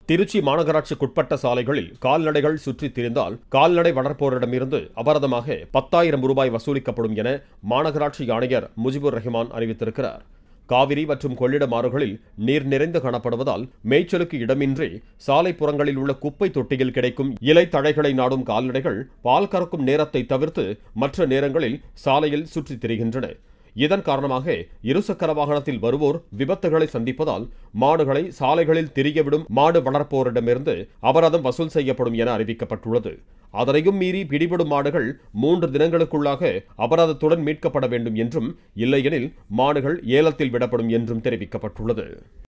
திருச்சி மாநகராட்சிக்குட்பட்ட சாலைகளில் கால்நடைகள் சுற்றித் திரிந்தால் கால்நடை வளர்ப்போரிடமிருந்து அபராதமாக பத்தாயிரம் ரூபாய் வசூலிக்கப்படும் என மாநகராட்சி ஆணையர் முஜிபுர் ரஹ்மான் அறிவித்திருக்கிறார் காவிரி மற்றும் கொள்ளிடம் ஆறுகளில் நீர் நிறைந்து காணப்படுவதால் மேய்ச்சலுக்கு இடமின்றி சாலைப்புறங்களில் உள்ள குப்பை தொட்டியில் கிடைக்கும் இலை தழைகளை நாடும் கால்நடைகள் பால் கறக்கும் நேரத்தை தவிர்த்து மற்ற நேரங்களில் சாலையில் சுற்றித் திரிகின்றன இதன் காரணமாக இருசக்கர வாகனத்தில் வருவோர் விபத்துகளை சந்திப்பதால் மாடுகளை சாலைகளில் திரியவிடும் மாடு வளர்ப்போரிடமிருந்து அபராதம் வசூல் செய்யப்படும் என அறிவிக்கப்பட்டுள்ளது அதனையும் மீறி பிடிபடும் மாடுகள் மூன்று தினங்களுக்குள்ளாக அபராதத்துடன் மீட்கப்பட வேண்டும் என்றும் இல்லையெனில் மாடுகள் ஏலத்தில் விடப்படும் என்றும் தெரிவிக்கப்பட்டுள்ளது